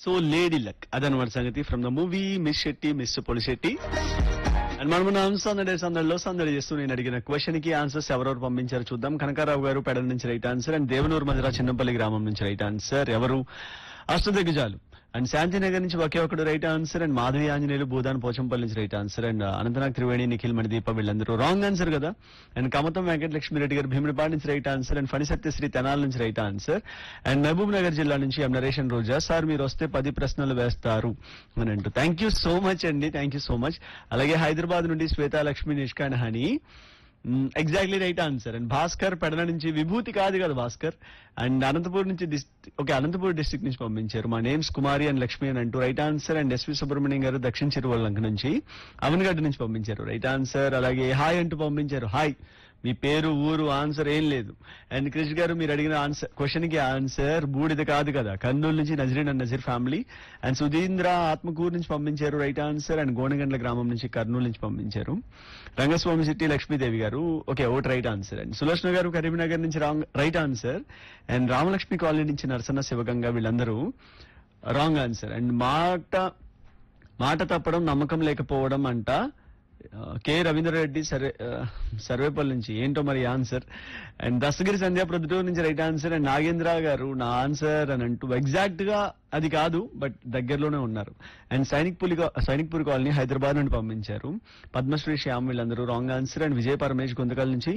so lady luck అదనమాట సంగతి from the movie miss Shetty miss Polishetty and మనం మనం సందడి సందడిలో సందడి చేస్తూ నేను అడిగిన క్వశ్చన్ కి ఆన్సర్స్ ఎవరెవరు పంపించారు చూద్దాం కనకారావు గారు పెడల నుంచి right answer and Devanuru Madhura Chinnapalli గ్రామం నుంచి రైట్ ఆన్సర్ ఎవరు అష్టదిగ్గజాలు అండ్ శాంతినగర్ నుంచి ఒకే ఒకడు right answer and Madhavi Anjaneyulu Bhoodan Pochampally నుంచి right answer and Anantnag Triveni Nikhil Manideepa వీళ్ళందరూ రాంగ్ ఆన్సర్ కదా అండ్ కమతం వెంకట లక్ష్మీరెడ్డి గారు భీముడిపాడు నుంచి right answer and Phani Satyasri Tenala నుంచి right answer and Mahbub Nagar జిల్లా నుంచి ఎం నరేషన్ రోజా సార్ మీరు వస్తే పది ప్రశ్నలు వేస్తారు అని అంటూ థ్యాంక్ యూ సో మచ్ అండి థ్యాంక్ యూ సో మచ్ అలాగే హైదరాబాద్ నుండి శ్వేతా లక్ష్మి నిష్కాన్ హని exactly right answer and Bhaskar Pedala నుంచి విభూతి కాదు కదా భాస్కర్ అండ్ అనంతపూర్ నుంచి ఓకే అనంతపూర్ డిస్ట్రిక్ట్ నుంచి పంపించారు మా నేమ్స్ కుమారి అండ్ లక్ష్మి అని అంటూ right answer and S V Subrahmanyam garu దక్షిణ చిరువల్లంక నుంచి అవనగడ్డ నుంచి పంపించారు రైట్ ఆన్సర్ అలాగే హాయ్ అంటూ పంపించారు హాయ్ మీ పేరు ఊరు ఆన్సర్ ఏం లేదు అండ్ క్రిష్ గారు మీరు అడిగిన ఆన్సర్ క్వశ్చన్ కి ఆన్సర్ బూడిద కాదు కదా కర్నూలు నుంచి Nazreen and Nazeer family and Sudheendra Atmakur నుంచి పంపించారు రైట్ ఆన్సర్ అండ్ గోనగండ్ల గ్రామం నుంచి కర్నూలు నుంచి పంపించారు రంగస్వామి సిట్టి లక్ష్మీదేవి గారు ఓకే ఓట్ రైట్ ఆన్సర్ అండ్ సులోచన గారు కరీంనగర్ నుంచి wrong right answer and Ramalakshmi colony నుంచి నరసన్న శివగంగా వీళ్ళందరూ రాంగ్ ఆన్సర్ అండ్ మాట మాట తప్పడం నమ్మకం లేకపోవడం అంట ఆ, కె రవీంద్రరెడ్డి సర్వే ఆ, సర్వేపల్లి నుంచి ఏంటో మరి ఆన్సర్ అండ్ దస్తగిరి సంధ్యా ప్రొద్దుటూరు నుంచి రైట్ ఆన్సర్ అండ్ నాగేంద్ర గారు నా ఆన్సర్ అని అంటూ ఎగ్జాక్ట్ గా అది కాదు బట్ దగ్గరలోనే ఉన్నారు అండ్ సైనిక్ పులి సైనిక్ పురి కాలనీ హైదరాబాద్ నుండి పంపించారు పద్మశ్రీ శ్యామ్ వీళ్ళందరూ wrong answer and Vijaya Paramesh Guntakal నుంచి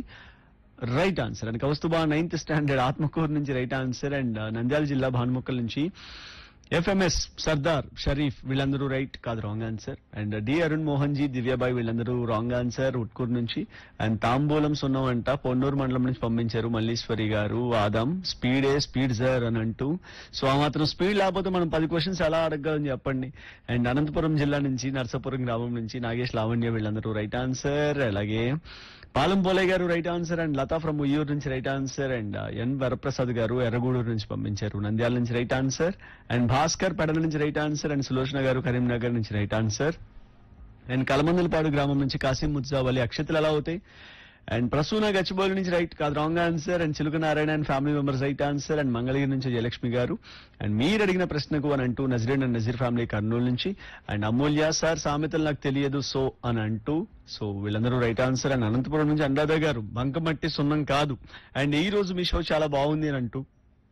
right answer and Kaustubha ninth standard Atmakur నుంచి రైట్ ఆన్సర్ అండ్ నంద్యాల జిల్లా భానుముక్కల్ నుంచి ఎఫ్ఎంఎస్ సర్దార్ షరీఫ్ వీళ్ళందరూ రైట్ కాదు wrong answer and D Arun Mohan ji Divyabai వీళ్ళందరూ రాంగ్ ఆన్సర్ ఉట్కూరు నుంచి అండ్ తాంబూలం సున్నం అంట పొన్నూరు మండలం నుంచి పంపించారు మల్లీశ్వరి గారు ఆదాం స్పీడే స్పీడ్ సార్ అని అంటూ సో ఆ మాత్రం స్పీడ్ లేకపోతే మనం పది క్వశ్చన్స్ ఎలా అడగలని చెప్పండి అండ్ అనంతపురం జిల్లా నుంచి నర్సాపురం గ్రామం నుంచి నాగేష్ లావణ్య వీళ్ళందరూ రైట్ ఆన్సర్ అలాగే పాలం పోలయ్య గారు right answer and Latha from Uyyuru నుంచి right answer and N Varaprasad గారు ఎర్రగూడూరు నుంచి పంపించారు నంద్యాల నుంచి right answer and Bhaskar Pedala నుంచి రైట్ ఆన్సర్ అండ్ సులోచన గారు కరీంనగర్ నుంచి రైట్ ఆన్సర్ అండ్ కలమందలపాడు గ్రామం నుంచి కాసిం ముత్జావలి అక్షతలు ఎలా అవుతాయి అండ్ ప్రసూన గచ్చిబౌలి నుంచి రైట్ కాదు wrong answer and Chiluka Narayana and family members right answer and Mangalagiri నుంచి జయలక్ష్మి గారు అండ్ మీరు అడిగిన ప్రశ్నకు అని అంటూ నజరీన్ అండ్ నజీర్ ఫ్యామిలీ కర్నూలు నుంచి అండ్ అమూల్య సార్ సామెతలు నాకు తెలియదు సో అని అంటూ సో వీళ్ళందరూ రైట్ ఆన్సర్ అండ్ అనంతపురం నుంచి అనురాధ గారు బంకమట్టి సున్నం కాదు అండ్ ఈ రోజు మీ షో చాలా బాగుంది అని అంటూ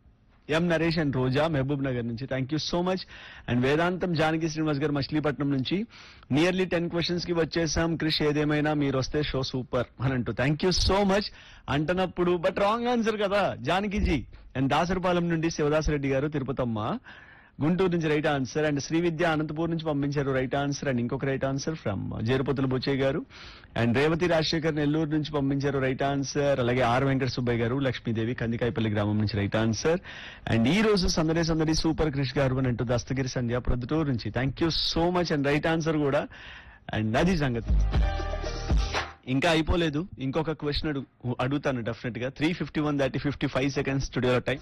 M Naresh and Roja Mahabubnagar నుంచి thank you so much and Vedantam Janaki Srinivas గారు మచిలీపట్నం నుంచి నియర్లీ టెన్ క్వశ్చన్స్ కి వచ్చేసాం క్రిష్ ఏదేమైనా మీరు వస్తే షో సూపర్ అని అంటూ థ్యాంక్ యూ సో మచ్ అంటున్నప్పుడు బట్ రాంగ్ ఆన్సర్ కదా జానకిజీ అండ్ దాసరపాలెం నుండి శివదాసరెడ్డి గారు తిరుపతమ్మ గుంటూరు నుంచి right answer and Sri Vidya Anantapur నుంచి పంపించారు రైట్ ఆన్సర్ అండ్ ఇంకొక right answer from Jerupatula Buchaiah గారు అండ్ రేవతి రాజశేఖర్ నెల్లూరు నుంచి పంపించారు రైట్ ఆన్సర్ అలాగే ఆర్ వెంకట సుబ్బయ్య గారు లక్ష్మీదేవి కందికాయపల్లి గ్రామం నుంచి రైట్ ఆన్సర్ అండ్ ఈ రోజు సందడి సందడి సూపర్ క్రిష్ గారు అని అంటూ దస్తగిరి సంధ్య ప్రొద్దుటూరు నుంచి thank you so much and right answer కూడా అండ్ అది సంగతి ఇంకా అయిపోలేదు ఇంకొక క్వశ్చన్ అడుగు అడుగుతాను డెఫినెట్ గా త్రీ ఫిఫ్టీ వన్ దాటి fifty five seconds studio time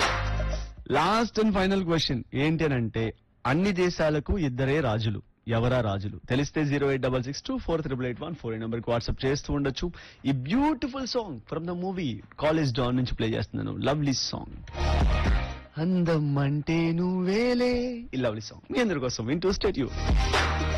last and final question ఏంటి అని అంటే అన్ని దేశాలకు ఇద్దరే రాజులు ఎవరా రాజులు తెలిస్తే zero eight double six two four triple eight one four number కి వాట్సాప్ చేస్తూ ఉండొచ్చు ఈ beautiful song from the movie College Don నుంచి ప్లే చేస్తున్నాను లవ్లీ సాంగ్ అందం అంటే నువ్వేలే ఈ లవ్లీ సాంగ్ మీ అందరి కోసం వింటూ స్టేట్ యూ